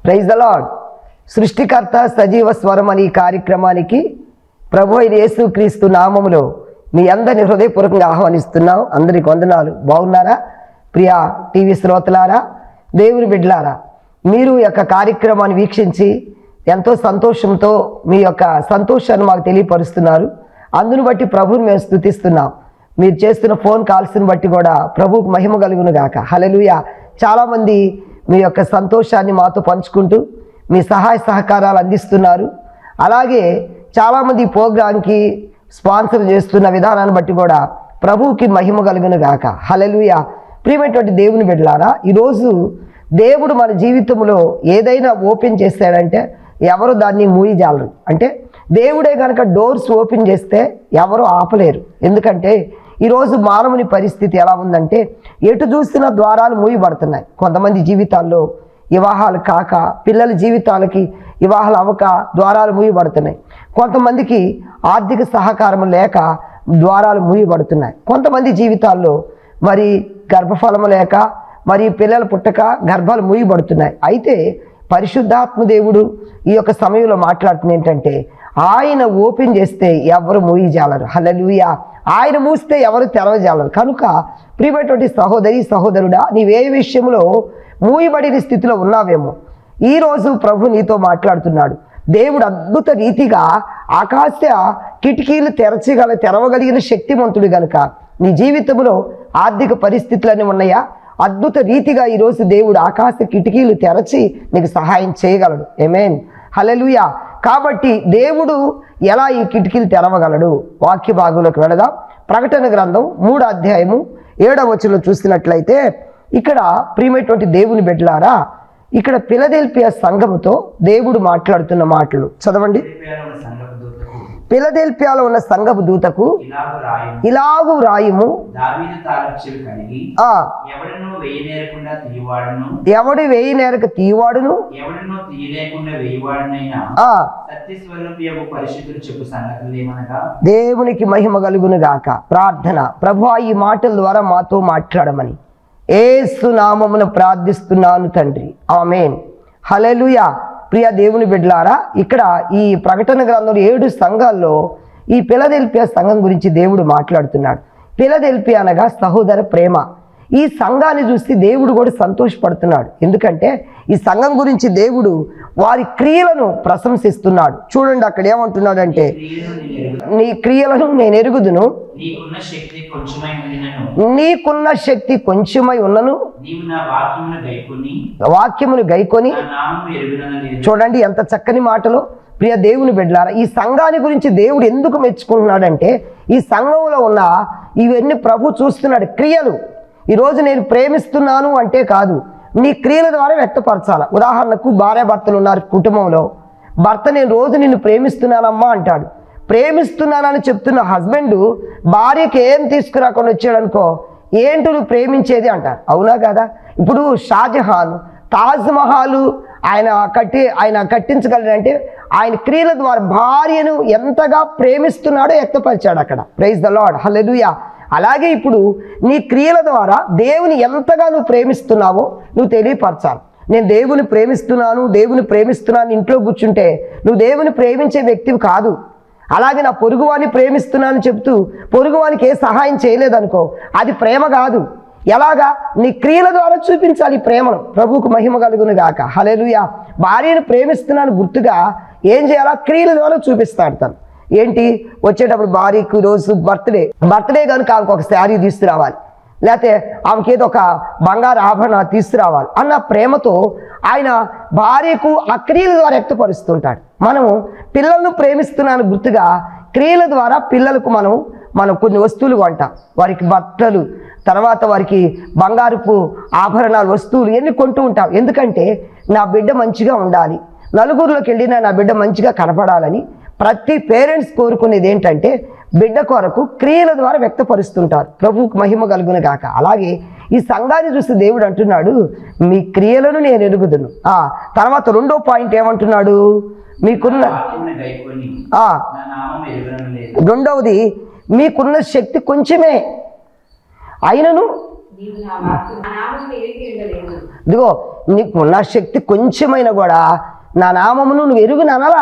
praise the lord సృష్టికర్త సజీవ స్వరం అనే ఈ కార్యక్రమానికి ప్రభు అయిన యేసుక్రీస్తు నామములో మీ అందరిని హృదయపూర్వకంగా ఆహ్వానిస్తున్నాం అందరికి వందనాలు బాగున్నారా ప్రియా టీవీ శ్రోతలారా దేవుని బిడ్డలారా మీరు ఈ యొక్క కార్యక్రమాన్ని వీక్షించి ఎంతో సంతోషంతో మీ యొక్క సంతోషాన్ని మాకు తెలియపరుస్తున్నారు అందును బట్టి ప్రభువుని మేము స్థుతిస్తున్నాం మీరు చేస్తున్న ఫోన్ కాల్స్ని బట్టి కూడా ప్రభువుకు మహిమ కలుగును గాక హలలుయ చాలామంది మీ యొక్క సంతోషాన్ని మాతో పంచుకుంటూ మీ సహాయ సహకారాలు అందిస్తున్నారు అలాగే చాలామంది ఈ ప్రోగ్రాంకి స్పాన్సర్ చేస్తున్న విధానాన్ని బట్టి కూడా ప్రభువుకి మహిమ కలుగును గాక హలలుయ ప్రియమైనటువంటి దేవుని బిడ్డలారా ఈరోజు దేవుడు మన జీవితంలో ఏదైనా ఓపెన్ చేస్తాడంటే ఎవరు దాన్ని మూయజాలరు అంటే దేవుడే కనుక డోర్స్ ఓపెన్ చేస్తే ఎవరు ఆపలేరు ఎందుకంటే ఈరోజు మానవుని పరిస్థితి ఎలా ఉందంటే ఎటు చూసిన ద్వారాలు మూయబడుతున్నాయి కొంతమంది జీవితాల్లో వివాహాలు కాక పిల్లల జీవితాలకి వివాహాలు అవ్వక ద్వారాలు మూయబడుతున్నాయి కొంతమందికి ఆర్థిక సహకారం లేక ద్వారాలు మూయబడుతున్నాయి కొంతమంది జీవితాల్లో మరి గర్భఫలము లేక మరి పిల్లలు పుట్టక గర్భాలు మూయబడుతున్నాయి అయితే పరిశుద్ధాత్మ దేవుడు ఈ యొక్క సమయంలో మాట్లాడుతుంది ఏంటంటే ఆయన ఓపెన్ చేస్తే ఎవరు మూయజాలరు హలలుయ ఆయన మూస్తే ఎవరు తెరవజాలరు కనుక ప్రియమైనటువంటి సహోదరి సహోదరుడా నీవే విషయంలో మూయబడిన స్థితిలో ఉన్నావేమో ఈరోజు ప్రభు నీతో మాట్లాడుతున్నాడు దేవుడు అద్భుత రీతిగా ఆకాశ కిటికీలు తెరచగల తెరవగలిగిన శక్తివంతుడు గనుక నీ జీవితంలో ఆర్థిక పరిస్థితులన్నీ ఉన్నాయా అద్భుత రీతిగా ఈరోజు దేవుడు ఆకాశ కిటికీలు తెరచి నీకు సహాయం చేయగలడు ఏమేన్ హలలుయ కాబట్టి దేవుడు ఎలా ఈ కిటికీలు తెరవగలడు వాక్య భాగంలోకి వెళదాం ప్రకటన గ్రంథం మూడో అధ్యాయము ఏడవ వచనంలో చూసినట్లయితే ఇక్కడ ప్రియమైనటువంటి దేవుని బిడ్డలారా ఇక్కడ పిలదెల్పియ సంఘముతో దేవుడు మాట్లాడుతున్న మాటలు చదవండి ఫిలిప్పీలో ఉన్న సంఘపు దూతకు పిలదెల్పియాలో ఉన్న సంఘపు దూతకు ఇలాగు రాయము ఇలాగు రాయుము దావీదు తాలపు చెవి కలిగి ఆ ఎవడను వేయనేరకుండా తీయవాడును ఎవడు వేయి నేరకు తీవాడును ఎవడను తీయలేకుండా వేయవాడునైనా ఆ సత్యస్వరూపియకు పరిశుద్ధులు చెప్పు సంగతులు ఏమనగా దేవునికి మహిమ కలుగును గాక ప్రార్థన ప్రభు ఈ మాటల ద్వారా మాతో మాట్లాడమని ఏసు నామమున ప్రార్థిస్తున్నాను తండ్రి ఆమెన్ హలెలుయ ప్రియ దేవుని బిడ్డలారా ఇక్కడ ఈ ప్రకటన గ్రంథంలో ఏడు సంఘాల్లో ఈ పిలదెల్పియా సంఘం గురించి దేవుడు మాట్లాడుతున్నాడు పిలదెల్పియా అనగా సహోదర ప్రేమ ఈ సంఘాన్ని చూసి దేవుడు కూడా సంతోషపడుతున్నాడు ఎందుకంటే ఈ సంఘం గురించి దేవుడు వారి క్రియలను ప్రశంసిస్తున్నాడు చూడండి అక్కడ ఏమంటున్నాడంటే క్రియలను నేను ఎరుగు నీ క్రియలను నేను ఎరుగుదును నీకున్న శక్తి కొంచెమై ఉండినను నీకున్న శక్తి కొంచెమై ఉన్నను నీవు నా వాక్యమును గైకొని వాక్యమును గైకొని నా నామము ఎరుగునన లేదు చూడండి ఎంత చక్కని మాటలు ప్రియ దేవుని బిడ్డలారా ఈ సంఘాన్ని గురించి దేవుడు ఎందుకు మెచ్చుకుంటున్నాడంటే ఈ సంఘంలో ఉన్న ఇవన్నీ ప్రభు చూస్తున్నాడు క్రియలు ఈరోజు నేను ప్రేమిస్తున్నాను అంటే కాదు నీ క్రియల ద్వారా వ్యక్తపరచాల ఉదాహరణకు భార్యాభర్తలు ఉన్నారు కుటుంబంలో భర్త నేను రోజు నిన్ను ప్రేమిస్తున్నానమ్మా అంటాడు ప్రేమిస్తున్నానని చెప్తున్న హస్బెండ్ భార్యకి ఏం తీసుకురాకుండా వచ్చాడు అనుకో ఏంటి నువ్వు ప్రేమించేది అంటారు అవునా కదా ఇప్పుడు షాజహాన్ తాజ్ మహల్ ఆయన కట్టి ఆయన కట్టించగలడంటే ఆయన క్రియల ద్వారా భార్యను ఎంతగా ప్రేమిస్తున్నాడో వ్యక్తపరిచాడు అక్కడ ప్రైజ్ ద లాడ్ హల్లెలూయా అలాగే ఇప్పుడు నీ క్రియల ద్వారా దేవుని ఎంతగా నువ్వు ప్రేమిస్తున్నావో నువ్వు తెలియపరచాలి నేను దేవుని ప్రేమిస్తున్నాను దేవుని ప్రేమిస్తున్నాను ఇంట్లో కూర్చుంటే నువ్వు దేవుని ప్రేమించే వ్యక్తివి కాదు అలాగే నా పొరుగువాని ప్రేమిస్తున్నాను చెప్తూ పొరుగువానికి ఏ సహాయం చేయలేదనుకో అది ప్రేమ కాదు ఎలాగా నీ క్రియల ద్వారా చూపించాలి ఈ ప్రేమను ప్రభువుకు మహిమ కలుగును గాక హలేలుయా భార్యను ప్రేమిస్తున్నాను గుర్తుగా ఏం చేయాలా క్రియల ద్వారా చూపిస్తాడు తను ఏంటి వచ్చేటప్పుడు భార్యకు రోజు బర్త్డే బర్త్డే కనుక ఆమెకు ఒక శారీ తీసుకురావాలి లేకపోతే ఆమెకి ఏదో ఒక బంగారు ఆభరణ తీసుకురావాలి అన్న ప్రేమతో ఆయన భార్యకు ఆ క్రియల ద్వారా వ్యక్తపరుస్తుంటాడు మనము పిల్లలను ప్రేమిస్తున్నాను గుర్తుగా క్రియల ద్వారా పిల్లలకు మనం మనం కొన్ని వస్తువులు కొంటాం వారికి బట్టలు తర్వాత వారికి బంగారుపు ఆభరణాలు వస్తువులు ఎన్ని కొంటూ ఉంటాం ఎందుకంటే నా బిడ్డ మంచిగా ఉండాలి నలుగురిలోకి వెళ్ళినా నా బిడ్డ మంచిగా కనపడాలని ప్రతి పేరెంట్స్ కోరుకునేది ఏంటంటే బిడ్డ కొరకు క్రియల ద్వారా వ్యక్తపరుస్తుంటారు ప్రభువుకు మహిమ కలుగును గాక అలాగే ఈ సంఘాన్ని చూస్తే దేవుడు అంటున్నాడు మీ క్రియలను నేను ఎరుగుదును ఆ తర్వాత రెండో పాయింట్ ఏమంటున్నాడు మీకున్న వాక్యమును గైకొని ఆ నా నామం ఎరుగునన లేదు రెండవది మీకున్న శక్తి కొంచెమే అయినను నీవు నా వాక్కు నా నామమును ఎరిగి ఉండలేదు ఇదిగో నీకు ఉన్న శక్తి కొంచెమైనా కూడా నా నామమును నువ్వు ఎరుగుని అనలా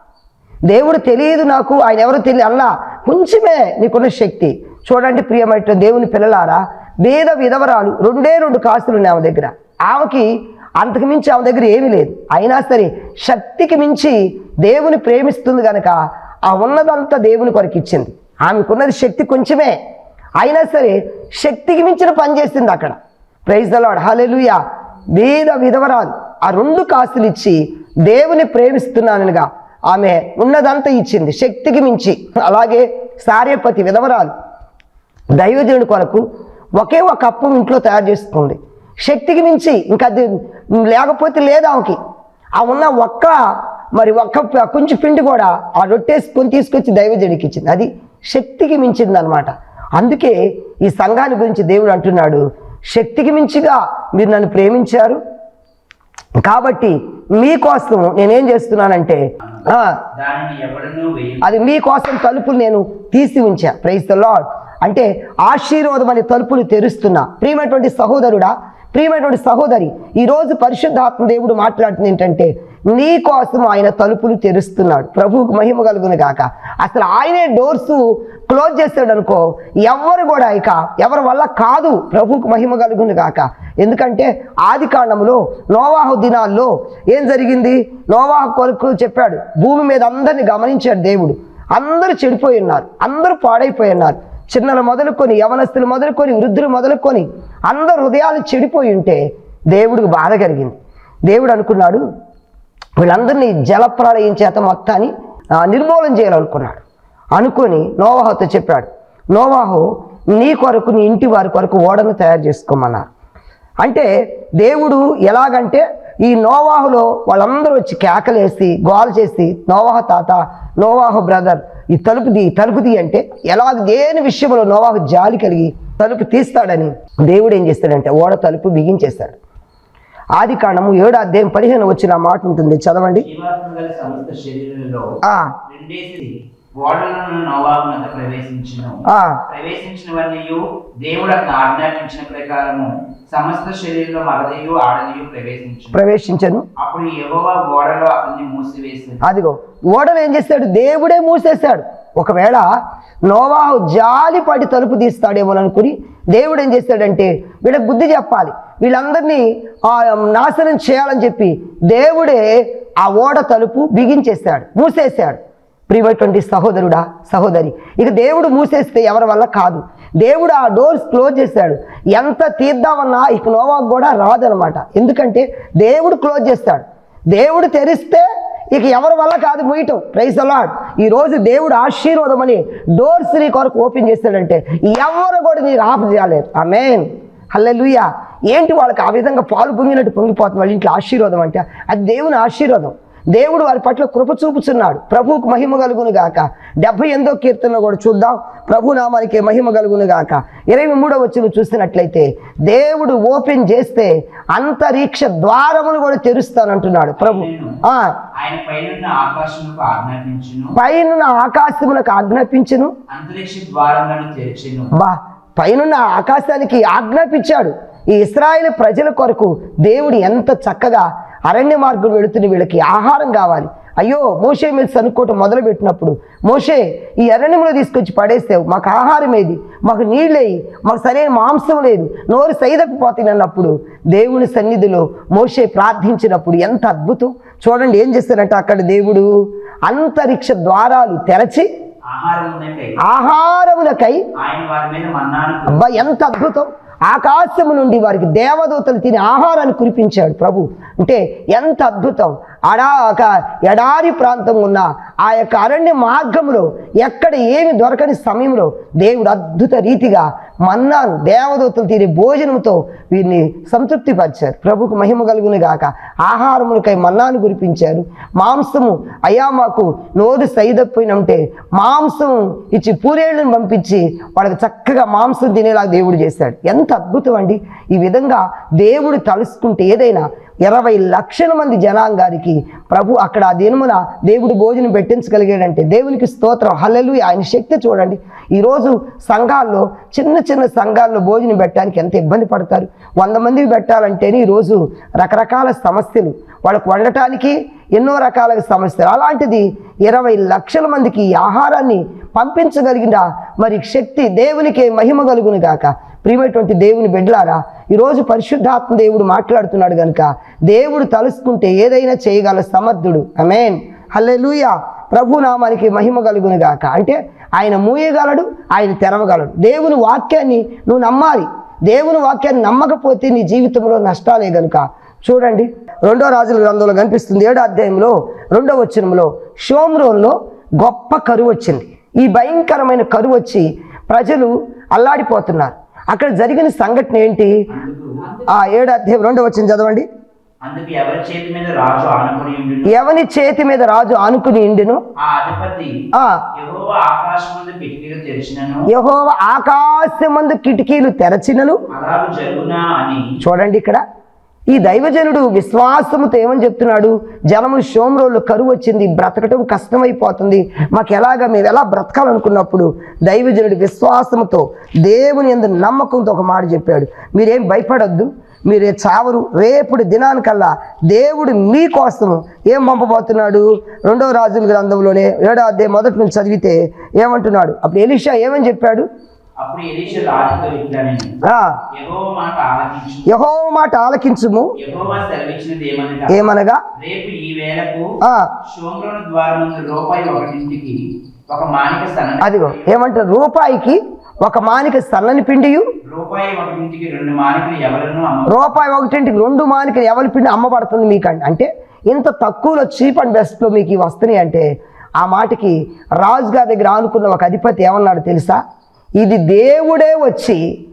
దేవుడు తెలియదు నాకు ఆయన ఎవరు తెలియదు అల్లా కొంచెమే నీకున్న శక్తి చూడండి ప్రియమైన దేవుని పిల్లలారా వేద విధవరాలు రెండే రెండు కాసులు ఉన్నాయి ఆమె దగ్గర ఆమెకి అంతకు మించి ఆమె దగ్గర ఏమీ లేదు అయినా సరే శక్తికి మించి దేవుని ప్రేమిస్తుంది కనుక ఆ ఉన్నదంతా దేవుని కొరకు ఇచ్చింది ఆమెకున్నది శక్తి కొంచెమే అయినా సరే శక్తికి మించిన పని చేసింది అక్కడ ప్రైజ్ దలాడ్ హలెలుయా వేద విధవరాలు ఆ రెండు కాసులు ఇచ్చి దేవుని ప్రేమిస్తున్నానగా ఆమె ఉన్నదంతా ఇచ్చింది శక్తికి మించి అలాగే సార్యపతి విధవరాలు దైవజనుడి కొరకు ఒకే ఒక అప్పు ఇంట్లో తయారు చేసుకుంది శక్తికి మించి ఇంకా అది లేకపోతే లేదు ఆమెకి ఆ ఉన్న ఒక్క మరి ఒక్క ప- కొంచెం పిండి కూడా ఆ రొట్టేసుకొని తీసుకొచ్చి దైవజనుడికి ఇచ్చింది అది శక్తికి మించింది అనమాట అందుకే ఈ సంఘాన్ని గురించి దేవుడు అంటున్నాడు శక్తికి మించిగా మీరు నన్ను ప్రేమించారు కాబట్టి మీకోసం నేనేం చేస్తున్నానంటే ఆ, దానిని ఎవడనూ వేయ అది మీకోసం తలుపులు నేను తీసి ఉంచా ప్రైజ్ ద లాడ్ అంటే ఆశీర్వాదం అనే తలుపులు తెరుస్తున్నా ప్రియమైనటువంటి సహోదరుడా ప్రియమైనటువంటి సహోదరి ఈరోజు పరిశుద్ధాత్మ దేవుడు మాట్లాడుతుంది ఏంటంటే నీ కోసం ఆయన తలుపులు తెరుస్తున్నాడు ప్రభువుకు మహిమ కలుగును గాక అసలు ఆయనే డోర్స్ క్లోజ్ చేస్తాడు అనుకో ఎవరు కూడా ఇక ఎవరి వల్ల కాదు ప్రభువుకు మహిమ కలుగును గాక ఎందుకంటే ఆది కాండములో నోవాహు దినాల్లో ఏం జరిగింది నోవాహు కొరకు చెప్పాడు భూమి మీద అందరిని గమనించాడు దేవుడు అందరూ చెడిపోయి ఉన్నారు అందరూ పాడైపోయి ఉన్నారు చిన్నలు మొదలుకొని యవనస్తులు మొదలుకొని వృద్ధులు మొదలుకొని అందరు హృదయాలు చెడిపోయి ఉంటే దేవుడికి బాధ కలిగింది దేవుడు అనుకున్నాడు వీళ్ళందరినీ జలప్రళయం చేత మొత్తాన్ని ఆ, నిర్మూలన చేయాలనుకున్నాడు అనుకొని నోవాహుతో చెప్పాడు నోవాహు నీ కొరకు నీ ఇంటి వారి కొరకు ఓడను తయారు చేసుకోమన్నారు అంటే దేవుడు ఎలాగంటే ఈ నోవాహులో వాళ్ళందరూ వచ్చి కేకలేసి గోల చేసి నోవాహు తాత నోవాహు బ్రదర్ ఈ తలుపుది తలుపుది అంటే ఎలాగ దేని విషయంలో నోవాహు జాలి కలిగి తలుపు తీస్తాడని దేవుడు ఏం చేస్తాడంటే ఓడ తలుపు బిగించేస్తాడు ఆది కాండము ఏడు అధ్యాయం పదిహేను వచ్చిన మాట ఉంటుంది చదవండి జీవాత్మ గల సమస్త శరీరంలో ఆ రెండేసి ఓడలను నోవాహునంత ప్రవేశించును ఆ ప్రవేశించినవన్నీ దేవుడు అతను ఆజ్ఞాపించిన ప్రకారము సమస్త శరీరంలో మగదయు ఆడదయు ప్రవేశించును ప్రవేశించను అప్పుడు యెహోవా ఓడలో అతన్ని మూసివేసి అదిగో ఓడను ఏం చేస్తాడు దేవుడే మూసేశాడు ఒకవేళ నోవాహు జాలి పడి తలుపు తీస్తాడేమో అనుకుని దేవుడు ఏం చేస్తాడంటే వీళ్ళకి బుద్ధి చెప్పాలి వీళ్ళందరినీ ఆ, నాశనం చేయాలని చెప్పి దేవుడే ఆ ఓడ తలుపు బిగించేశాడు మూసేశాడు ప్రియమైనటువంటి సహోదరుడా సహోదరి ఇక దేవుడు మూసేస్తే ఎవరి వల్ల కాదు దేవుడు ఆ డోర్స్ క్లోజ్ చేశాడు ఎంత తీద్దామన్నా ఇక నోవాకు కూడా రాదనమాట ఎందుకంటే దేవుడు క్లోజ్ చేస్తాడు దేవుడు తెరిస్తే ఇక ఎవరి వల్ల కాదు మూయటం ప్రైజ్ అలాడ్ ఈ రోజు దేవుడు ఆశీర్వాదం అని డోర్స్ నీ కొరకు ఓపెన్ చేస్తాడంటే ఎవరు కూడా నీకు ఆఫ్ చేయలేరు ఆమెన్ హల్లెలూయా ఏంటి వాళ్ళకి ఆ విధంగా పాలు పొంగినట్టు పొంగిపోతుంది వాళ్ళ ఇంట్లో ఆశీర్వాదం అంటే అది దేవుని ఆశీర్వాదం దేవుడు వారి పట్ల కృప చూపుచున్నాడు ప్రభువుకు మహిమ కలుగును గాక డెబ్బై ఎనిమిదో కీర్తనలో కూడా చూద్దాం ప్రభు నామానికి మహిమ కలుగును గాక ఇరవై మూడో వచ్చిన చూసినట్లయితే దేవుడు ఓపెన్ చేస్తే అంతరిక్ష ద్వారములు కూడా తెరుస్తానంటున్నాడు ప్రభు ఆ ఆయన పైనున్న ఆకాశములకు ఆజ్ఞాపించును పైన ఆకాశములకు ఆజ్ఞాపించును అంతరిక్ష ద్వారములను తెరిచెను బా పైనున్న ఆకాశానికి ఆజ్ఞాపించాడు ఈ ఇస్రాయేల్ ప్రజల కొరకు దేవుడు ఎంత చక్కగా అరణ్య మార్గం వెళుతున్న వీళ్ళకి ఆహారం కావాలి అయ్యో మోషే మీద సనుక్కోవటం మొదలు పెట్టినప్పుడు మోషే ఈ అరణ్యంలో తీసుకొచ్చి పడేసావు మాకు ఆహారం ఏది మాకు నీళ్ళేయి మాకు సరైన మాంసం లేదు నోరు సైదకపోతుంది అన్నప్పుడు దేవుని సన్నిధిలో మోషే ప్రార్థించినప్పుడు ఎంత అద్భుతం చూడండి ఏం చేస్తారంటే అక్కడ దేవుడు అంతరిక్ష ద్వారాలు తెరచి ఆహారం ఉన్నకై ఆహారములకై ఆయన వారి మీద మన్నాను అబ్బా ఎంత అద్భుతం ఆకాశము నుండి వారికి దేవదూతలు తిని ఆహారాన్ని కురిపించాడు ప్రభు అంటే ఎంత అద్భుతం అడా ఒక ఎడారి ప్రాంతం ఉన్న ఆ యొక్క అరణ్య మార్గంలో ఎక్కడ ఏమి దొరకని సమయంలో దేవుడు అద్భుత రీతిగా మన్నాను దేవదూతలు తినే భోజనంతో వీరిని సంతృప్తిపరిచారు ప్రభుకు మహిమ కలుగును గాక ఆహారములకై మన్నాను కురిపించారు మాంసము అయ్యా మాకు నోరు సైదపోయినంటే మాంసం ఇచ్చి పూరేళ్ళని పంపించి వాళ్ళకి చక్కగా మాంసం తినేలాగా దేవుడు చేశాడు ఎంత అద్భుతం అండి ఈ విధంగా దేవుడు తలుసుకుంటే ఏదైనా ఇరవై లక్షల మంది జనాంగానికి ప్రభు అక్కడ ఆ దినమున దేవుడు భోజనం పెట్టించగలిగాడంటే దేవునికి స్తోత్రం హల్లెలు ఆయన శక్తి చూడండి ఈరోజు సంఘాల్లో చిన్న చిన్న సంఘాల్లో భోజనం పెట్టడానికి ఎంత ఇబ్బంది పడతారు వంద మందికి పెట్టాలంటేనే ఈరోజు రకరకాల సమస్యలు వాళ్ళకు వండటానికి ఎన్నో రకాల సమస్యలు అలాంటిది ఇరవై లక్షల మందికి ఈ ఆహారాన్ని పంపించగలిగిన మరి శక్తి దేవునికి మహిమ కలుగును గాక ప్రియమైనటువంటి దేవుని బిడ్డలారా ఈరోజు పరిశుద్ధాత్మ దేవుడు మాట్లాడుతున్నాడు కనుక దేవుడు తలుసుకుంటే ఏదైనా చేయగల సమర్థుడు అమేన్ హల్లెలూయా ప్రభు నామానికి మహిమ కలుగును గాక అంటే ఆయన మూయగలడు ఆయన తెరవగలడు దేవుని వాక్యాన్ని నువ్వు నమ్మాలి దేవుని వాక్యాన్ని నమ్మకపోతే నీ జీవితంలో నష్టాలే గనుక చూడండి రెండో రాజుల గ్రంథంలో కనిపిస్తుంది ఏడో అధ్యాయంలో రెండో వచనంలో షోమ్రోన్లో గొప్ప కరువు వచ్చింది ఈ భయంకరమైన కరువు వచ్చి ప్రజలు అల్లాడిపోతున్నారు అక్కడ జరిగిన సంఘటన ఏంటి అందుకు ఆ ఏడో అధ్యాయం రెండో వచ్చిన చదవండి అందుకు ఎవరి చేతి మీద రాజు ఆనుకొని ఉండును ఎవని చేతి మీద రాజు ఆనుకుని ఇండును ఆ అధిపతి ఆ యెహోవా ఆకాశం ముందు కిటికీలు తెరిచినను యహోవ ఆకాశమందు కిటికీలు తెరచినను అలాగూ జరుగునా అని చూడండి ఇక్కడ ఈ దైవజనుడు విశ్వాసముతో ఏమని చెప్తున్నాడు జనము షోమ్రోళ్ళు కరువు వచ్చింది బ్రతకటం కష్టమైపోతుంది మాకు ఎలాగ మేము ఎలా బ్రతకాలనుకున్నప్పుడు దైవజనుడు విశ్వాసముతో దేవుని ఎందు నమ్మకంతో ఒక మాట చెప్పాడు మీరేం భయపడొద్దు మీరే చావరు రేపుడు దినానికల్లా దేవుడు మీకోసము ఏం పంపబోతున్నాడు రెండవ రాజుల గ్రంథంలోనే ఏడో అధ్యాయం మొదటి నుంచి చదివితే ఏమంటున్నాడు అప్పుడు ఎలీషా ఏమని చెప్పాడు అప్పుడు ఎలీషా రాజుతో ఇట్లని ఆ, యెహోవా మాట ఆలకించు యెహోవా మాట ఆలకించుము యెహోవా సెలవిచ్చినది ఏమనగా ఏమనగా రేపు ఈ వేళకు ఆ, షోమ్రోను ద్వారం ముందు రూపాయి ఒకటింటికి ఒక మానిక సన్న అదిగో ఏమంటారు రూపాయికి ఒక మానిక సన్నని పిండియు రూపాయి ఒకటింటికి రెండు మానికలు ఎవరను అమ్మ రూపాయి ఒకటింటికి రెండు మానికలు ఎవరి పిండి అమ్మబడుతుంది మీకు అంటే అంటే ఇంత తక్కువలో చీప్ అండ్ బెస్ట్లో మీకు ఇవి వస్తున్నాయి అంటే ఆ మాటకి రాజుగారి దగ్గర ఆనుకున్న ఒక అధిపతి ఏమన్నాడు తెలుసా ఇది దేవుడే వచ్చి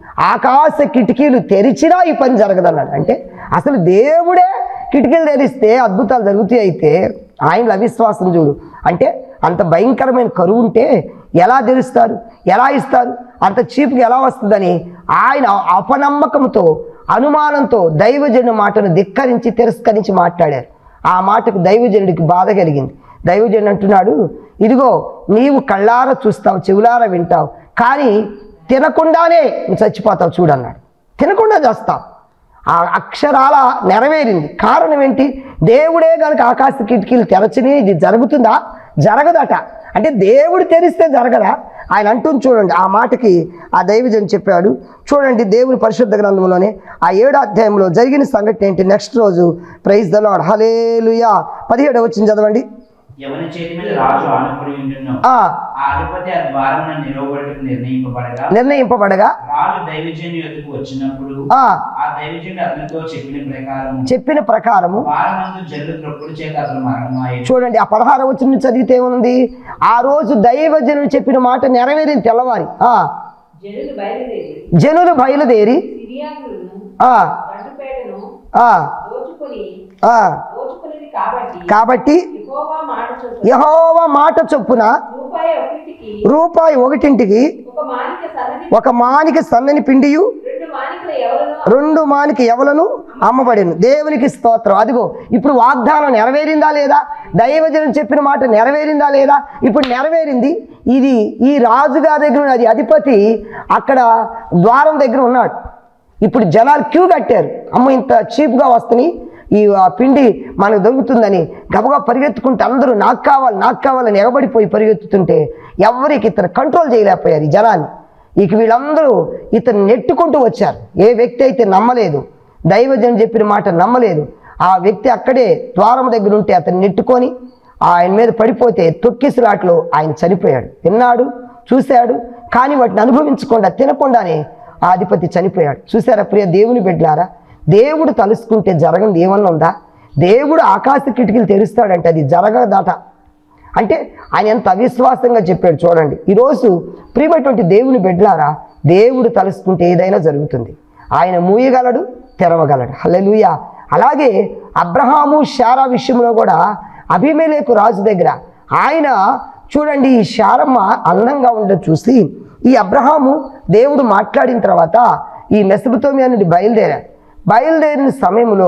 ఆకాశ కిటికీలు తెరిచినా ఈ పని జరగదన్నాడు అంటే అసలు దేవుడే కిటికీలు తెరిస్తే అద్భుతాలు జరుగుతాయి అయితే ఆయన అవిశ్వాసం చూడు అంటే అంత భయంకరమైన కరువు ఉంటే ఎలా తెరుస్తారు ఎలా ఇస్తారు అంత చీప్గా ఎలా వస్తుందని ఆయన అపనమ్మకంతో అనుమానంతో దైవజను మాటను ధిక్కరించి తిరస్కరించి మాట్లాడారు ఆ మాటకు దైవజనుడికి బాధ కలిగింది దైవజనుడు అంటున్నాడు ఇదిగో నీవు కళ్ళార చూస్తావు చెవులార వింటావు కానీ తినకుండానే నువ్వు చచ్చిపోతావు చూడన్నాడు తినకుండా చేస్తావు ఆ అక్షరాల నెరవేరింది కారణం ఏంటి దేవుడే కనుక ఆకాశ కిటికీలు తెరచని ఇది జరుగుతుందా జరగదట అంటే దేవుడు తెరిస్తే జరగదా ఆయన అంటుంది చూడండి ఆ మాటకి ఆ దైవజన్ చెప్పాడు చూడండి దేవుని పరిశుద్ధ గ్రంథంలోనే ఆ ఏడో అధ్యాయంలో జరిగిన సంఘటన ఏంటి నెక్స్ట్ రోజు ప్రైజ్ ద లాడ్ హలేలుయా పదిహేడు వచ్చింది చదవండి ఎవరి చేతి మీద రాజు ఆనుకొని ఉండును ఆ ఆ అధిపతి ఆ ద్వారం నిలవబడుటకు నిర్ణయింపబడగా నిర్ణయింపబడగా రాజు దైవజను ఎదుకు వచ్చినప్పుడు ఆ ఆ దైవజనుడు అతనితో చెప్పిన ప్రకారం చెప్పిన ప్రకారము వారమందు జల్లు త్రొప్పుడు చేత అతను మరణమాయను చూడండి ఆ పదహారు వచ్చిన చదివితే ఏముంది ఆ రోజు దైవజనుడు చెప్పిన మాట నెరవేరింది తెల్లవారి ఆ జనులు బయలుదేరి జనులు బయలుదేరి సిరియాకులను ఆ దండుపేటను ఆ దోచుకొని ఆ దోచుకునేది కాబట్టి కాబట్టి యెహోవా మాట చొప్పున యహోవ మాట చొప్పున రూపాయి ఒకటికి రూపాయి ఒకటింటికి ఒక మానిక సన్నని ఒక మానిక సన్నని పిండియు రెండు మానికల ఎవరను రెండు మానిక ఎవలను అమ్మబడిను దేవునికి స్తోత్రం అదిగో ఇప్పుడు వాగ్దానం నెరవేరిందా లేదా దైవజనం చెప్పిన మాట నెరవేరిందా లేదా ఇప్పుడు నెరవేరింది ఇది ఈ రాజుగారి దగ్గర ఉన్న అది అధిపతి అక్కడ ద్వారం దగ్గర ఉన్నాడు ఇప్పుడు జనాలు క్యూ కట్టారు అమ్మ ఇంత చీప్గా వస్తున్నాయి ఈ ఆ పిండి మనకు దొరుకుతుందని గబగబా పరిగెత్తుకుంటే అందరూ నాకు కావాలి నాకు కావాలని ఎగబడిపోయి పరిగెత్తుతుంటే ఎవరికి ఇతను కంట్రోల్ చేయలేకపోయారు ఈ జనాన్ని ఇక వీళ్ళందరూ ఇతను నెట్టుకుంటూ వచ్చారు ఏ వ్యక్తి అయితే నమ్మలేదు దైవజనం చెప్పిన మాట నమ్మలేదు ఆ వ్యక్తి అక్కడే ద్వారం దగ్గర ఉంటే అతను నెట్టుకొని ఆయన మీద పడిపోతే తొక్కిసలాట్లో ఆయన చనిపోయాడు విన్నాడు చూశాడు కానీ వాటిని అనుభవించకుండా తినకుండానే ఆ అధిపతి చనిపోయాడు చూసారా ప్రియ దేవుని బిడ్డలారా దేవుడు తలుసుకుంటే జరగంది ఏమన్నా ఉందా దేవుడు ఆకాశ కిటికీలు తెరుస్తాడంటే అది జరగదట అంటే ఆయన ఎంత అవిశ్వాసంగా చెప్పాడు చూడండి ఈరోజు ప్రియమైనటువంటి దేవుని బిడ్డలారా దేవుడు తలుసుకుంటే ఏదైనా జరుగుతుంది ఆయన మూయగలడు తెరవగలడు హల్లెలూయా అలాగే అబ్రహాము శారా విషయంలో కూడా అభిమేలేకు రాజు దగ్గర ఆయన చూడండి ఈ శారమ్మ అందంగా ఉండడం చూసి ఈ అబ్రహాము దేవుడు మాట్లాడిన తర్వాత ఈ మెసపుతోమియా నుండి బయలుదేరాడు బయలుదేరిన సమయంలో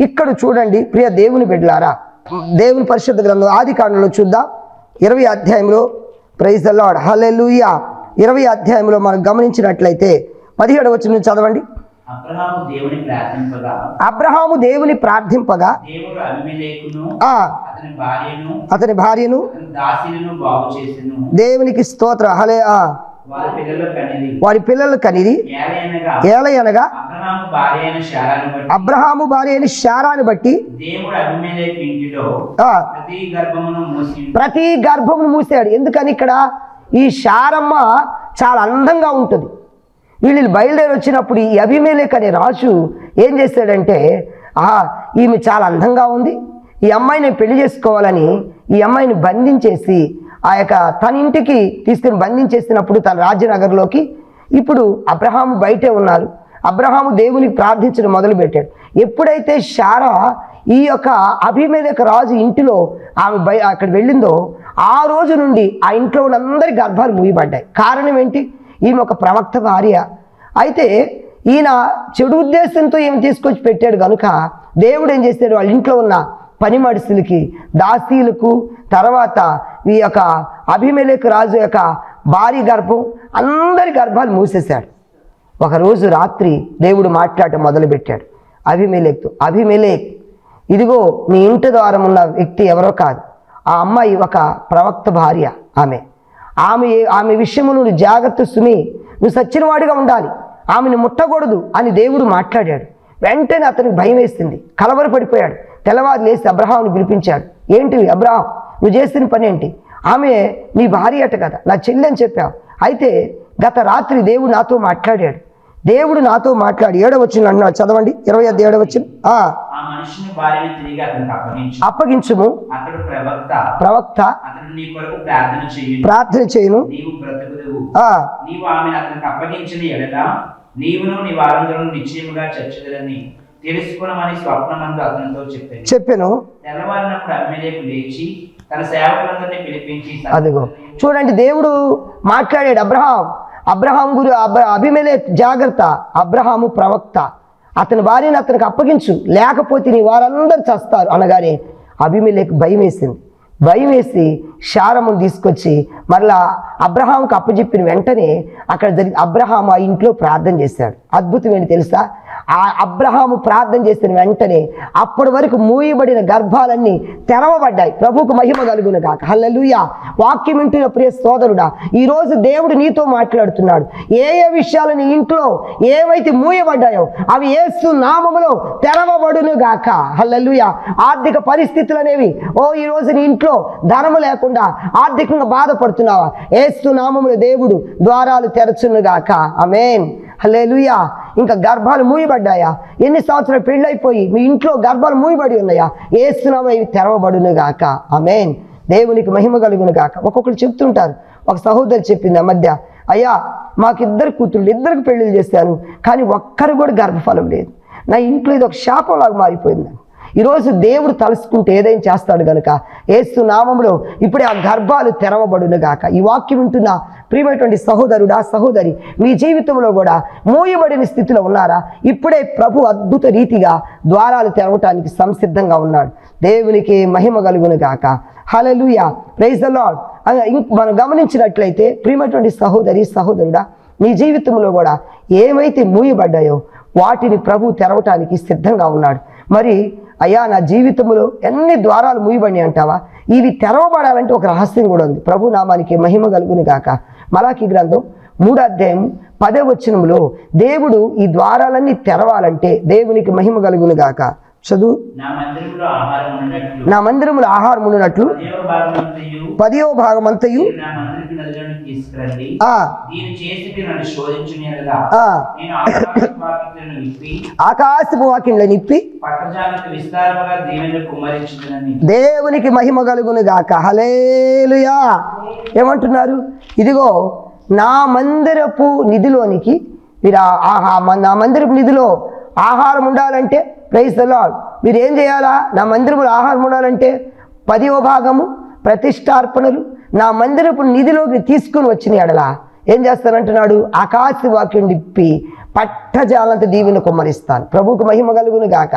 ఇక్కడ చూడండి ప్రియ దేవుని బిడ్డలారా దేవుని పరిశుద్ధ గ్రంథం ఆది కాండంలో చూద్దాం ఇరవై అధ్యాయంలో ప్రైజ్ ద లార్డ్ హల్లెలూయా ఇరవై అధ్యాయంలో మనం గమనించినట్లయితే పదిహేడు వచ్చిన చదవండి అబ్రహాము దేవుని ప్రార్థింపగా అబ్రహాము దేవుని ప్రార్థింపగా దేవుడు అభిమేలేకును ఆ అతని భార్యను అతని భార్యను అతని దాసీలను బాగు చేసెను దేవునికి స్తోత్ర హలే ఆ వారి పిల్లలు కనిది వారి పిల్లలు కనిరి ఏలయనగా ఏలయనగా అబ్రహాము భార్య అయిన శారాను బట్టి అబ్రహాము భార్య అయిన శారాన్ని బట్టి దేవుడు అభిమేలేకు ఇంటిలో ఆ, ప్రతి గర్భమును మూసి ప్రతి గర్భమును మూసాడు ఎందుకని ఇక్కడ ఈ శారమ్మ చాలా అందంగా ఉంటుంది వీళ్ళు బయలుదేరి వచ్చినప్పుడు ఈ అభిమేలేక్ అనే రాజు ఏం చేశాడంటే ఆహా ఈమె చాలా అందంగా ఉంది ఈ అమ్మాయిని పెళ్లి చేసుకోవాలని ఈ అమ్మాయిని బంధించేసి ఆ యొక్క తన ఇంటికి తీసుకుని బంధించేసినప్పుడు తన రాజ్యనగర్లోకి ఇప్పుడు అబ్రహాము బయటే ఉన్నారు అబ్రహాము దేవునికి ప్రార్థించడం మొదలుపెట్టాడు ఎప్పుడైతే శారా ఈ యొక్క అభిమేలక రాజు ఇంటిలో ఆమె బయ అక్కడ వెళ్ళిందో ఆ రోజు నుండి ఆ ఇంట్లో ఉన్న అందరి గర్భాలు మూయబడ్డాయి కారణం ఏంటి ఈమె ఒక ప్రవక్త భార్య అయితే ఈయన చెడు ఉద్దేశంతో ఈమె తీసుకొచ్చి పెట్టాడు కనుక దేవుడు ఏం చేశాడు వాళ్ళ ఇంట్లో ఉన్న పని మనుషులకి దాసీలకు తర్వాత ఈ యొక్క అభిమేలక రాజు యొక్క భార్య గర్భం అందరి గర్భాలు మూసేశాడు ఒకరోజు రాత్రి దేవుడు మాట్లాడటం మొదలుపెట్టాడు అభిమేలేక్తో అభిమేలేక్ ఇదిగో నీ ఇంటి ద్వారం ఉన్న వ్యక్తి ఎవరో కాదు ఆ అమ్మాయి ఒక ప్రవక్త భార్య ఆమె ఆమె ఆమె విషయము నువ్వు జాగ్రత్త సుమి నువ్వు సచ్చినవాడిగా ఉండాలి ఆమెను ముట్టకూడదు అని దేవుడు మాట్లాడాడు వెంటనే అతనికి భయం వేసింది కలవరపడిపోయాడు తెల్లవారు లేచి అబ్రహాంని పిలిపించాడు ఏంటివి అబ్రహాం నువ్వు చేసిన పని ఏంటి ఆమె నీ భార్య అట కదా నా చెల్లి అని చెప్పావు అయితే గత రాత్రి దేవుడు నాతో మాట్లాడాడు దేవుడు నాతో మాట్లాడి ఏడవచ్చిన అన్నాడు చదవండి ఇరవై ఐదు ఏడవచ్చిన ఆ మనిషిని భార్యను తిరిగి అతనికి అప్పగించు అప్పగించుము అతడు ప్రవక్త ప్రవక్త అతడు నీ కొరకు ప్రార్థన చేయును ప్రార్థన చేయను నీవు బ్రతుకుదువు ఆ, నీవు ఆమెను అతనికి అప్పగించిన ఎడల నీవును నీ వారందరూ నిశ్చయముగా చచ్చుదరని తెలుసుకునమని స్వప్నమందు అతనితో చెప్పాను చెప్పాను తెల్లవారినప్పుడు అమ్మెలేకు లేచి తన సేవకులందరినీ పిలిపించి అదిగో చూడండి దేవుడు మాట్లాడాడు అబ్రహాం అబ్రహాం గురి అబ అభిమేలే జాగ్రత్త అబ్రహాము ప్రవక్త అతని భార్యను అతనికి అప్పగించు లేకపోతే నీ వారందరూ చస్తారు అనగానే అభిమేలేకు భయం వేసింది భయం వేసి శారమును తీసుకొచ్చి మరలా అబ్రహాంకు అప్పచెప్పిన వెంటనే అక్కడ జరిగి అబ్రహాం ఆ ఇంట్లో ప్రార్థన చేశాడు అద్భుతం ఏంటి తెలుసా ఆ అబ్రహాము ప్రార్థన చేసిన వెంటనే అప్పటి వరకు మూయబడిన గర్భాలన్నీ తెరవబడ్డాయి ప్రభుకు మహిమ కలుగును కాక హల్లెలూయా వాక్యం వింటున్న ప్రియ సోదరుడా ఈరోజు దేవుడు నీతో మాట్లాడుతున్నాడు ఏ ఏ విషయాలు నీ ఇంట్లో ఏవైతే మూయబడ్డాయో అవి ఏసు నామములో తెరవబడును గాక హల్లెలూయా ఆర్థిక పరిస్థితులు అనేవి ఓ ఈరోజు నీ ఇంట్లో ధనము లేకుండా ఆర్థికంగా బాధపడుతున్నావా ఏసు నామములో దేవుడు ద్వారాలు తెరచును గాక అమేన్ హల్లెలూయా ఇంకా గర్భాలు మూయబడ్డాయా ఎన్ని సంవత్సరాలు పెళ్ళైపోయి మీ ఇంట్లో గర్భాలు మూయబడి ఉన్నాయా ఏసునామా ఇవి తెరవబడును గాక అమేన్ దేవునికి మహిమ కలుగును గాక ఒక్కొక్కరు చెప్తుంటారు ఒక సహోదరి చెప్పింది ఆ మధ్య అయ్యా మాకిద్దరు కూతుళ్ళు ఇద్దరికి పెళ్ళిళ్ళు చేశాను కానీ ఒక్కరు కూడా గర్భఫలం లేదు నా ఇంట్లో ఇది ఒక శాపంలాగా మారిపోయింది ఈరోజు దేవుడు తలుసుకుంటే ఏదైనా చేస్తాడు గనుక ఏసు నామంలో ఇప్పుడే ఆ గర్భాలు తెరవబడును గాక ఈ వాక్యం వింటున్న ప్రియమైనటువంటి సహోదరుడా సహోదరి మీ జీవితంలో కూడా మూయబడిన స్థితిలో ఉన్నారా ఇప్పుడే ప్రభు అద్భుత రీతిగా ద్వారాలు తెరవటానికి సంసిద్ధంగా ఉన్నాడు దేవునికి మహిమ కలుగును గాక హలలుయ ప్రైజ్ ద లాడ్ మనం గమనించినట్లయితే ప్రియమైనటువంటి సహోదరి సహోదరుడా నీ జీవితంలో కూడా ఏమైతే మూయబడ్డాయో వాటిని ప్రభు తెరవటానికి సిద్ధంగా ఉన్నాడు మరి అయ్యా నా జీవితంలో ఎన్ని ద్వారాలు మూయబడినాయి అంటావా ఇవి తెరవబడాలంటే ఒక రహస్యం కూడా ఉంది ప్రభు నామానికి మహిమ కలుగుని గాక మలాకి గ్రంథం మూడో అధ్యాయం పదే వచనంలో దేవుడు ఈ ద్వారాలన్నీ తెరవాలంటే దేవునికి మహిమ కలుగును గాక చదువు నా మందిరంలో ఆహారం ఉన్నట్లు నా మందిరములో ఆహారం ఉండినట్లు పదేవ భాగమంతయు పదియో భాగం అంతయు మీరు నా మందిరపు నదిలోనికి తీసుకురండి ఆ దీన్ని చేసి మీరు నన్ను శోధించునేలా ఆ నేను ఆకాశపు వాకిట్లను విప్పి ఆకాశపు వాక్యంలో నిప్పి పట్టజాలకు విస్తారముగా దీవెనలు కుమ్మరించుదని దేవునికి మహిమ కలుగును గాక హలేలుయా ఏమంటున్నారు ఇదిగో నా మందిరపు నిధిలోనికి మీరు ఆ- ఆహా మ- నా మందిరపు నిధిలో ఆహారం ఉండాలంటే ప్రైజ్ ద లార్డ్ మీరు ఏం చేయాలా నా మందిరపులో ఆహారం ఉండాలంటే పదివ భాగము ప్రతిష్టార్పణలు నా మందిరపు నిధిలోకి తీసుకుని వచ్చిన ఎడలా ఏం చేస్తానంటున్నాడు ఆకాశ వాక్యం నిప్పి పట్టజాలంత దీవెన కుమ్మరిస్తాను ప్రభువుకు మహిమ కలుగును గాక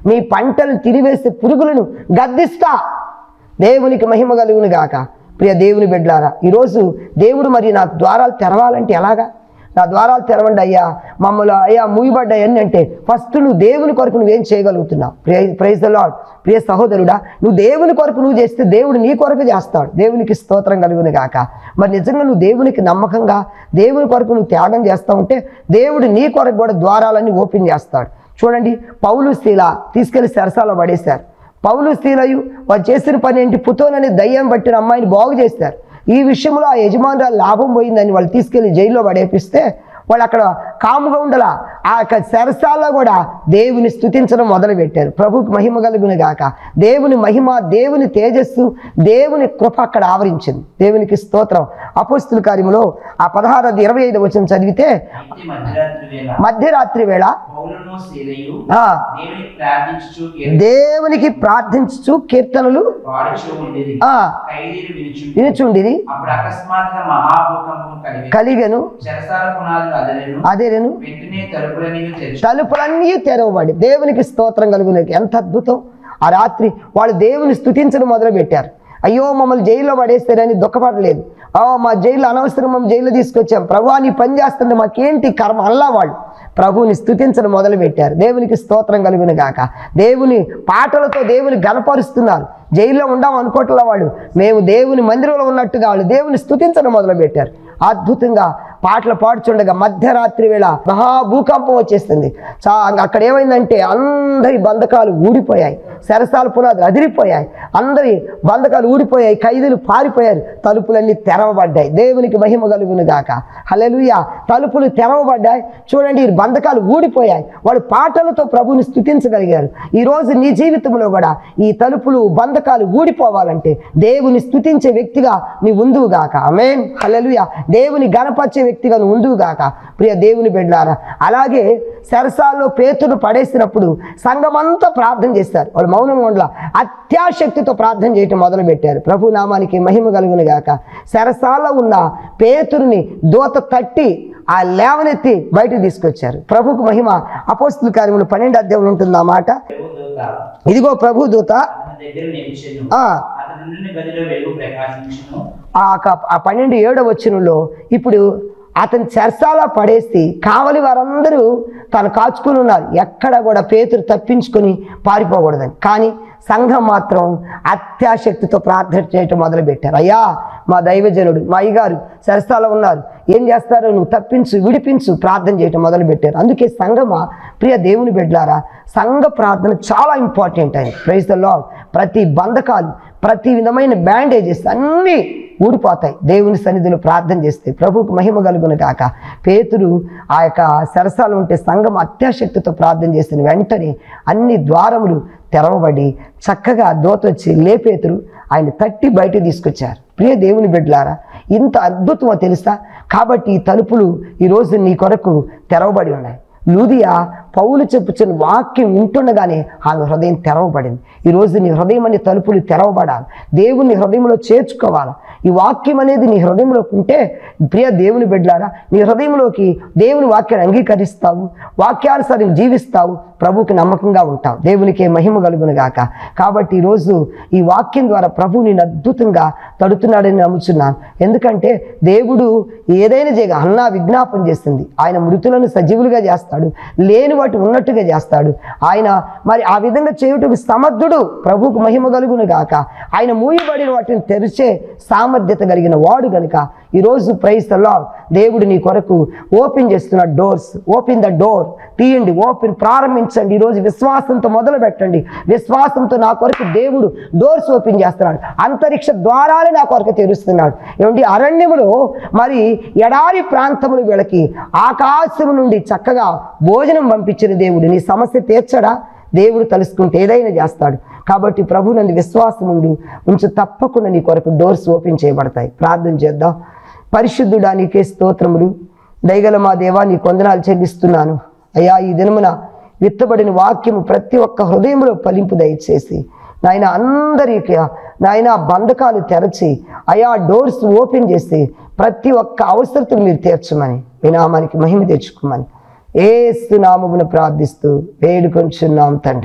మీ పంటలు తినివేసే పురుగులను గద్దిస్తా దేవునికి మహిమ కలుగును గాక ప్రియ దేవుని బిడ్డలారా ఈరోజు దేవుడు మరి నాకు ద్వారాలు తెరవాలంటే ఎలాగా నా ద్వారాలు తెరవండి అయ్యా మమ్మల్ని అయ్యా మూయబడ్డాయని అంటే ఫస్ట్ నువ్వు దేవుని కొరకు నువ్వేం చేయగలుగుతున్నావు ప్రియ ప్రైజ్ ద లాడ్ ప్రియ సహోదరుడా నువ్వు దేవుని కొరకు నువ్వు చేస్తే దేవుడు నీ కొరకు చేస్తాడు దేవునికి స్తోత్రం కలుగును గాక మరి నిజంగా నువ్వు దేవునికి నమ్మకంగా దేవుని కొరకు నువ్వు త్యాగం చేస్తూ ఉంటే దేవుడు నీ కొరకు కూడా ద్వారాలన్నీ ఓపెన్ చేస్తాడు చూడండి పౌలు శీల తీసుకెళ్లి సరసాలో పడేశారు పౌలు స్త్రీలయు వారు చేసిన పని ఏంటి పుతోనని దయ్యం పట్టిన అమ్మాయిని బాగు చేస్తారు ఈ విషయంలో ఆ యజమానురాలు లాభం పోయిందని వాళ్ళు తీసుకెళ్లి జైల్లో పడేపిస్తే వాళ్ళు అక్కడ కాముగా ఉండలా ఆ యొక్క సరసాల్లో కూడా దేవుని స్థుతించడం మొదలుపెట్టారు ప్రభుకి మహిమ కలుగును గాక దేవుని మహిమ దేవుని తేజస్సు దేవుని కృప అక్కడ ఆవరించింది దేవునికి స్తోత్రం అపోస్తుల కార్యములో ఆ పదహారు ఇరవై ఐదు వచ్చిన చదివితే అయితే మధ్యరాత్రి వేళ మధ్యరాత్రి వేళ పౌలును శీలయు ఆ, దేవుని ప్రార్థించుచు దేవునికి ప్రార్థించుచు కీర్తనలు వాడుచు ఉండేది ఆ ఖైదీలు వినుచు వినుచుండిరి అప్పుడు అకస్మాత్తుగా మహాభూకంపం కలిగి కలిగను చెరసాల పునాదులు అదలను అదేను వెంటనే తలుపులని తెరిచి తలుపులన్నీ తెరవబడి దేవునికి స్తోత్రం కలుగును ఎంత అద్భుతం ఆ రాత్రి వాళ్ళు దేవుని స్థుతించడం మొదలు పెట్టారు అయ్యో మమ్మల్ని జైల్లో పడేస్తారని దుఃఖపడలేదు ఆ మా జైలు అనవసరం మమ్మల్ని జైల్లో తీసుకొచ్చాం ప్రభు నీ పని చేస్తుంటే మాకేంటి కర్మ అల్లా వాళ్ళు ప్రభువుని స్థుతించడం మొదలు పెట్టారు దేవునికి స్తోత్రం కలుగును గాక దేవుని పాటలతో దేవుని గనపరుస్తున్నారు జైల్లో ఉండాం అనుకోవట్ల వాళ్ళు మేము దేవుని మందిరంలో ఉన్నట్టుగా వాళ్ళు దేవుని స్థుతించడం మొదలు పెట్టారు అద్భుతంగా పాటలు పాడుచుండగా మధ్యరాత్రి వేళ మహా భూకంపం వచ్చేస్తుంది చా అక్కడ ఏమైందంటే అందరి బంధకాలు ఊడిపోయాయి సరసాల పునాదులు అదిరిపోయాయి అందరి బంధకాలు ఊడిపోయాయి ఖైదీలు పారిపోయారు తలుపులన్నీ తెరవబడ్డాయి దేవునికి మహిమ కలుగును గాక హల్లెలూయా తలుపులు తెరవబడ్డాయి చూడండి ఈ బంధకాలు ఊడిపోయాయి వాళ్ళు పాటలతో ప్రభుని స్థుతించగలిగారు ఈరోజు నీ జీవితంలో కూడా ఈ తలుపులు బంధకాలు ఊడిపోవాలంటే దేవుని స్థుతించే వ్యక్తిగా నీ ఉందువు గాక ఆమేన్ హల్లెలూయా దేవుని గణపరిచే వ్యక్తిగా నువ్వు ఉందువు గాక ప్రియ దేవుని బిడ్డారా అలాగే సరసాల్లో పేతును పడేసినప్పుడు సంఘమంతా ప్రార్థన చేస్తారు వాళ్ళు మౌనంగా ఉండలా అత్యాశక్తితో ప్రార్థన చేయటం మొదలు పెట్టారు ప్రభు నామానికి మహిమ కలుగును గాక సరసాల్లో ఉన్న పేతురుని దూత తట్టి ఆ లేవనెత్తి బయటకు తీసుకొచ్చారు ప్రభుకు మహిమ అపోస్తుల కార్యములు పన్నెండు అధ్యాయంలో ఉంటుంది ఆ మాట దూత ఇదిగో ప్రభు దూత అతని దగ్గర నిలిచెను ఆ అతని నుండి గదిలో వెలుగు ప్రకాశించును ఆ క- ఆ పన్నెండు ఏడవ వచనంలో ఇప్పుడు అతని చెరసాల పడేసి కావలి వారందరూ తను కాచుకుని ఉన్నారు ఎక్కడ కూడా పేతురు తప్పించుకొని పారిపోకూడదని కానీ సంఘం మాత్రం అత్యాశక్తితో ప్రార్థన చేయటం మొదలుపెట్టారు అయ్యా మా దైవజనుడు మా అయ్యగారు సరసాల ఉన్నారు ఏం చేస్తారో నువ్వు తప్పించు విడిపించు ప్రార్థన చేయటం మొదలుపెట్టారు అందుకే సంఘమా ప్రియ దేవుని బిడ్డలారా సంఘ ప్రార్థన చాలా ఇంపార్టెంట్ అయింది ప్రైజ్ ద లాడ్ ప్రతి బంధకాలు ప్రతి విధమైన బ్యాండేజెస్ అన్నీ ఊడిపోతాయి దేవుని సన్నిధిలో ప్రార్థన చేస్తే ప్రభువుకు మహిమ కలుగును కాక పేతురు ఆ యొక్క సరసాలు ఉంటే సంఘం అత్యాశక్తితో ప్రార్థన చేసిన వెంటనే అన్ని ద్వారములు తెరవబడి చక్కగా దోత వచ్చి లేపేతురు ఆయన తట్టి బయట తీసుకొచ్చారు ప్రియ దేవుని బిడ్డలారా ఇంత అద్భుతమో తెలుసా కాబట్టి ఈ తలుపులు ఈరోజు నీ కొరకు తెరవబడి ఉన్నాయి లూదియా పౌలు చెప్పుచున్న వాక్యం వింటుండగానే ఆమె హృదయం తెరవబడింది ఈరోజు నీ హృదయం అనే తలుపులు తెరవబడాలి దేవుని హృదయంలో చేర్చుకోవాలి ఈ వాక్యం అనేది నీ హృదయంలోకి ఉంటే ప్రియ దేవుని బిడ్డలారా నీ హృదయంలోకి దేవుని వాక్యాన్ని అంగీకరిస్తావు వాక్యానుసారం జీవిస్తావు ప్రభువుకి నమ్మకంగా ఉంటావు దేవునికి మహిమ కలుగును గాక కాబట్టి ఈరోజు ఈ వాక్యం ద్వారా ప్రభు నేను అద్భుతంగా తడుతున్నాడని నమ్ముచున్నాను ఎందుకంటే దేవుడు ఏదైనా చేయగా అన్నా విజ్ఞాపం చేస్తుంది ఆయన మృతులను సజీవులుగా చేస్తాడు లేని వాటి ఉన్నట్టుగా చేస్తాడు ఆయన మరి ఆ విధంగా చేయుటకు సమర్థుడు ప్రభువుకు మహిమ కలుగును గాక ఆయన మూయబడిన వాటిని తెరిచే సామర్థ్యత కలిగిన వాడు గనుక ఈరోజు ప్రైజ్ ద లార్డ్ దేవుడు నీ కొరకు ఓపెన్ చేస్తున్న డోర్స్ ఓపెన్ ద డోర్ తీయండి ఓపెన్ ప్రారంభించండి ఈరోజు విశ్వాసంతో మొదలు పెట్టండి విశ్వాసంతో నా కొరకు దేవుడు డోర్స్ ఓపెన్ చేస్తున్నాడు అంతరిక్ష ద్వారాలు నా కొరకు తెరుస్తున్నాడు ఏమండి అరణ్యములో మరి ఎడారి ప్రాంతములు వీళ్ళకి ఆకాశం నుండి చక్కగా భోజనం పంపించిన దేవుడు నీ సమస్య తీర్చడా దేవుడు తలుసుకుంటే ఏదైనా చేస్తాడు కాబట్టి ప్రభు నందు విశ్వాసం ఉండు ఉంచు తప్పకుండా నీ కొరకు డోర్స్ ఓపెన్ చేయబడతాయి ప్రార్థన చేద్దాం పరిశుద్ధుడా నీకే స్తోత్రములు దయగల మా దేవా నీ కొందనాలు చెల్లిస్తున్నాను అయ్యా ఈ దినమున విత్తబడిన వాక్యము ప్రతి ఒక్క హృదయంలో ఫలింపు దయచేసి నాయన అందరికి నాయన బంధకాలు తెరచి అయా డోర్స్ ఓపెన్ చేసి ప్రతి ఒక్క అవసరతను మీరు తీర్చమని మీ నామానికి మహిమ తెచ్చుకోమని ఏస్తు నామమును ప్రార్థిస్తూ వేడుకొంచున్నాం తండ్రి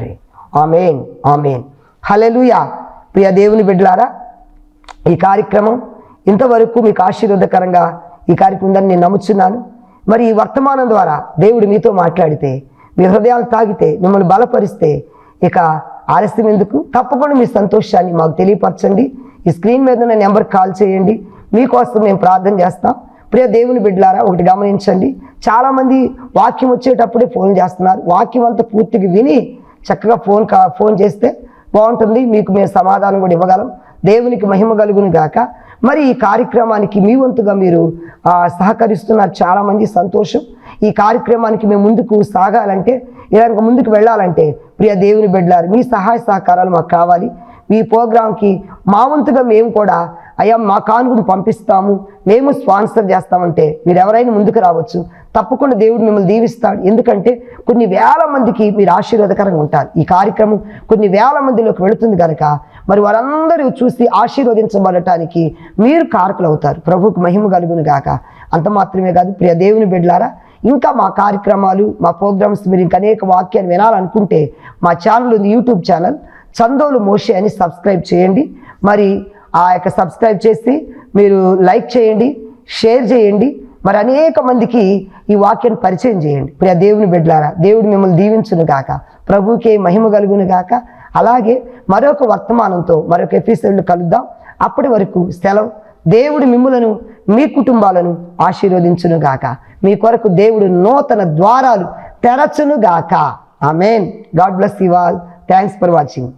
ఆమెన్ ఆమెన్ హలెలుయా ప్రియ దేవుని బిడ్డలారా ఈ కార్యక్రమం ఇంతవరకు మీకు ఆశీర్వాదకరంగా ఈ కార్యక్రమం ఉందని నేను నమ్ముచున్నాను మరి ఈ వర్తమానం ద్వారా దేవుడు మీతో మాట్లాడితే మీ హృదయాలు తాగితే మిమ్మల్ని బలపరిస్తే ఇక ఆలస్యం ఎందుకు తప్పకుండా మీ సంతోషాన్ని మాకు తెలియపరచండి ఈ స్క్రీన్ మీద ఉన్న నెంబర్ కాల్ చేయండి మీకోసం మేము ప్రార్థన చేస్తాం ప్రియ దేవుని బిడ్డలారా ఒకటి గమనించండి చాలామంది వాక్యం వచ్చేటప్పుడే ఫోన్ చేస్తున్నారు వాక్యం అంతా పూర్తిగా విని చక్కగా ఫోన్ కా ఫోన్ చేస్తే బాగుంటుంది మీకు మేము సమాధానం కూడా ఇవ్వగలం దేవునికి మహిమ కలుగును గాక మరి ఈ కార్యక్రమానికి మీ వంతుగా మీరు ఆ, సహకరిస్తున్నారు చాలామంది సంతోషం ఈ కార్యక్రమానికి మేము ముందుకు సాగాలంటే ఇలా ఇంకా ముందుకు వెళ్ళాలంటే ప్రియ దేవుని బిడ్డలారు మీ సహాయ సహకారాలు మాకు కావాలి ఈ ప్రోగ్రాంకి మా వంతుగా మేము కూడా అయ్యా మా కానుకను పంపిస్తాము మేము స్పాన్సర్ చేస్తామంటే మీరు ఎవరైనా ముందుకు రావచ్చు తప్పకుండా దేవుడు మిమ్మల్ని దీవిస్తాడు ఎందుకంటే కొన్ని వేల మందికి మీరు ఆశీర్వాదకరంగా ఉంటారు ఈ కార్యక్రమం కొన్ని వేల మందిలోకి వెళుతుంది కనుక మరి వారందరూ చూసి ఆశీర్వదించబడటానికి మీరు కారకులు అవుతారు ప్రభువుకు మహిమ కలుగును గాక అంత మాత్రమే కాదు ప్రియ దేవుని బిడ్డలారా ఇంకా మా కార్యక్రమాలు మా ప్రోగ్రామ్స్ మీరు ఇంకా అనేక వాక్యాలు వినాలనుకుంటే మా ఛానల్ ఉంది యూట్యూబ్ ఛానల్ చందోలు మోషే అని సబ్స్క్రైబ్ చేయండి మరి ఆ యొక్క సబ్స్క్రైబ్ చేసి మీరు లైక్ చేయండి షేర్ చేయండి మరి అనేక మందికి ఈ వాక్యాన్ని పరిచయం చేయండి ప్రియ దేవుని బిడ్డలారా దేవుడు మిమ్మల్ని దీవించును గాక ప్రభువుకే మహిమ కలుగును గాక అలాగే మరొక వర్తమానంతో మరొక ఎపిసోడ్లు కలుద్దాం అప్పటి వరకు సెలవు దేవుడు మిమ్ములను మీ కుటుంబాలను ఆశీర్వదించును గాక మీ కొరకు దేవుడు నూతన ద్వారాలు తెరచును గాక amen God bless you all thanks for watching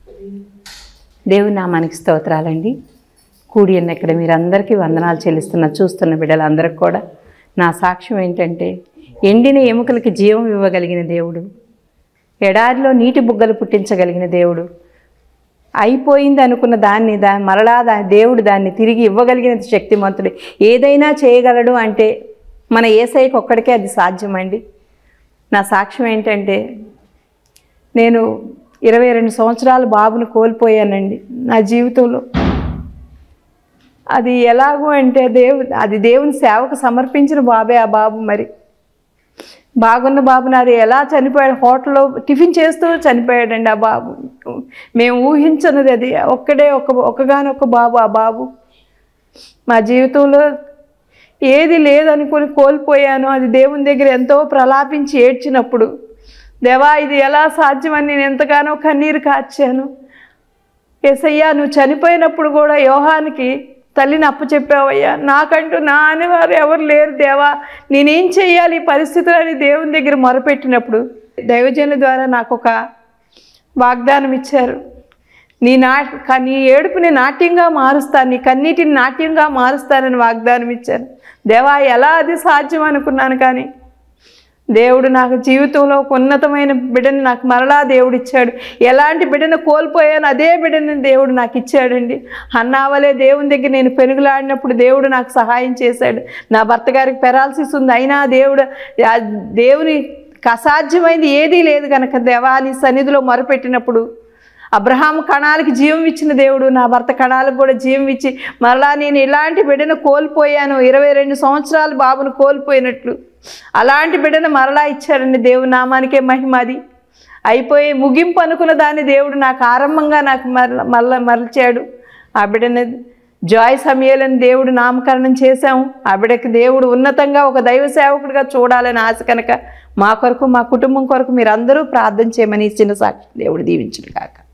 దేవుని నామానికి స్తోత్రాలండి కూడి ఉన్న ఇక్కడ మీరందరికీ వందనాలు చెల్లిస్తున్న చూస్తున్న బిడ్డలందరికీ కూడా నా సాక్ష్యం ఏంటంటే ఎండిన ఎముకలకి జీవం ఇవ్వగలిగిన దేవుడు ఎడారిలో నీటి బుగ్గలు పుట్టించగలిగిన దేవుడు అయిపోయింది అనుకున్న దాన్ని దా మరలా దా దేవుడు దాన్ని తిరిగి ఇవ్వగలిగిన శక్తిమంతుడు ఏదైనా చేయగలడు అంటే మన ఏసైకి ఒక్కడికే అది సాధ్యమండి నా సాక్ష్యం ఏంటంటే నేను ఇరవై రెండు సంవత్సరాల బాబును కోల్పోయానండి నా జీవితంలో అది ఎలాగో అంటే దేవు అది దేవుని సేవకు సమర్పించిన బాబే ఆ బాబు మరి బాగున్న బాబు నాది ఎలా చనిపోయాడు హోటల్లో టిఫిన్ చేస్తూ చనిపోయాడండి ఆ బాబు మేము ఊహించనిది అది ఒక్కడే ఒక ఒక్కగానొక్క బాబు ఆ బాబు మా జీవితంలో ఏది లేదనుకుని కోల్పోయాను అది దేవుని దగ్గర ఎంతో ప్రలాపించి ఏడ్చినప్పుడు దేవా ఇది ఎలా సాధ్యమని నేను ఎంతగానో కన్నీరు కార్చాను ఎసయ్యా నువ్వు చనిపోయినప్పుడు కూడా యోహానికి తల్లిని అప్పచెప్పావయ్యా నాకంటూ నా అనేవారు ఎవరు లేరు దేవా నేనేం చెయ్యాలి ఈ పరిస్థితులని దేవుని దగ్గర మొరపెట్టినప్పుడు దైవజనుల ద్వారా నాకు ఒక వాగ్దానం ఇచ్చారు నీ నా క- నీ ఏడుపుని నాట్యంగా మారుస్తాను నీ కన్నీటిని నాట్యంగా మారుస్తానని వాగ్దానం ఇచ్చారు దేవా ఎలా అది సాధ్యం అనుకున్నాను కానీ దేవుడు నాకు జీవితంలో ఒక ఉన్నతమైన బిడ్డని నాకు మరలా దేవుడు ఇచ్చాడు ఎలాంటి బిడ్డను కోల్పోయాను అదే బిడ్డని దేవుడు నాకు ఇచ్చాడండి అన్నావలే దేవుని దగ్గర నేను పెనుగులాడినప్పుడు దేవుడు నాకు సహాయం చేశాడు నా భర్త గారికి పెరాలసిస్ ఉంది అయినా దేవుడు ఆ దేవుని అసాధ్యమైంది ఏదీ లేదు కనుక దేవాని సన్నిధిలో మొరపెట్టినప్పుడు అబ్రహాం కణాలకి జీవం ఇచ్చిన దేవుడు నా భర్త కణాలకు కూడా జీవం ఇచ్చి మరలా నేను ఇలాంటి బిడ్డను కోల్పోయాను ఇరవై రెండు సంవత్సరాలు బాబును కోల్పోయినట్లు అలాంటి బిడ్డను మరలా ఇచ్చారండి దేవుని నామానికే మహిమది అయిపోయి ముగింపు అనుకున్న దాన్ని దేవుడు నాకు ఆరంభంగా నాకు మరల మరల మరల్చాడు ఆ బిడ్డని జాయ్ సమయాలని దేవుడు నామకరణం చేశాము ఆ బిడ్డకి దేవుడు ఉన్నతంగా ఒక దైవ సేవకుడిగా చూడాలని ఆశ కనుక మా కొరకు మా కుటుంబం కొరకు మీరందరూ ప్రార్థన చేయమని ఇచ్చిన సాక్షి దేవుడు దీవించును కాక